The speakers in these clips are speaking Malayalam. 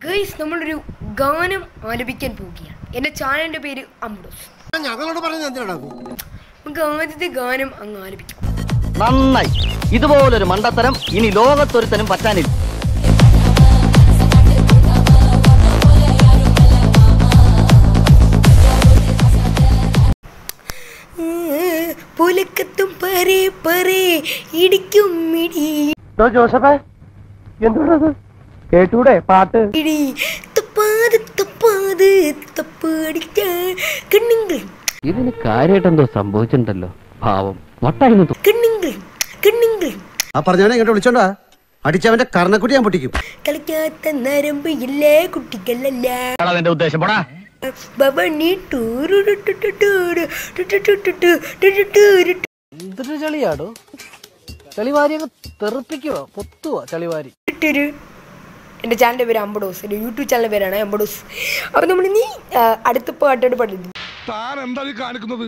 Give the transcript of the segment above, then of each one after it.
ഗൈസ് നമ്മളൊരു ഗാനം ആലപിക്കാൻ പോവുകയാണ് എൻ്റെ ചാനലിൻ്റെ പേര് അംബ്രോസ് ഞങ്ങളോട് പറഞ്ഞത് എന്തിനാണ് നമുക്ക് ആദ്യത്തെ ഗാനം അങ്ങ് ആലപിക്കാം നന്നായി ഇതുപോലൊരു മണ്ടത്തരം ഇനി ലോകത്തൊരുത്തനും പറ്റാനില്ല പുലക്കത്തും പരേ പരേ ഇടിക്കും ഇടി ജോസഫേ എന്തുള്ളത് കേട്ടൂടെ പാട്ട് ഇടി തപ്പാത് തപ്പാത് തപ്പ് അടിച്ച കണ്ണിങ്കളും ഇതിന് കാര്യമായിട്ടെന്തോ സംഭവിച്ചിട്ടുണ്ടല്ലോ പാവം വട്ടായിരുന്നു കണ്ണിങ്കളും കണ്ണിങ്കളും ആ പറഞ്ഞവനെ ഇങ്ങോട്ട് വിളിച്ചോണ്ടാ അടിച്ചവന്റെ കർണക്കുട്ടി ഞാൻ പൊട്ടിക്കും കളിക്കാത്ത നരമ്പ് ഇല്ല കുട്ടികളല്ല അതിന്റെ ഉദ്ദേശം പോടാ ഭവനി എന്തൊരു ചളിയാടോ ചളിവാരി അങ്ങ് തെറിപ്പിക്കുവോ പൊത്തുവോ ചളിവാരി എൻ്റെ ചാനലിൻ്റെ പേര് അമ്പഡോസ് എൻ്റെ യൂട്യൂബ് ചാനലിൻ്റെ പേരാണ് അമ്പഡോസ് അപ്പം നമ്മൾ നീ അടുത്ത പാട്ടോട് പാടുന്നു താൻ എന്താ ഈ കാണിക്കുന്നത്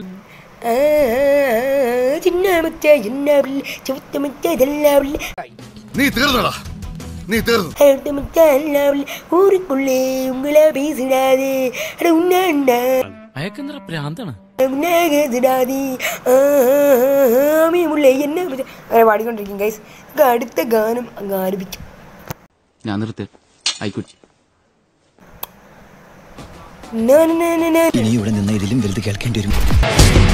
ചിന്നാമത്തെ എന്നാവില്ല ചുവത്തമത്തെ ഇതെല്ലാവില്ല നീ തീർന്നടാ നീ തീർന്നു അടുത്തമത്തെ എല്ലാവില്ല ഊരിക്കുള്ളേ ഉങ്ങളെ പേസിടാതെ അട ഉണ്ണാണ്ട അയക്കെന്തറ പ്രാന്താണ് ഉണ്ണാകതിടാതെ ആമിയുമുള്ള എന്നെ പറ്റി അങ്ങനെ പാടിക്കൊണ്ടിരിക്കും ഗൈസ് നമുക്ക് അടുത്ത ഗാനം അങ്ങ് ആരംഭിക്കും ഞാൻ നിർത്തി ആയിക്കോട്ടെ നാ, നാ, നാ, നാ, നാ. ഇനി ഇവിടെ നിന്ന് ഇതിലും വലുത് കേൾക്കേണ്ടി വരും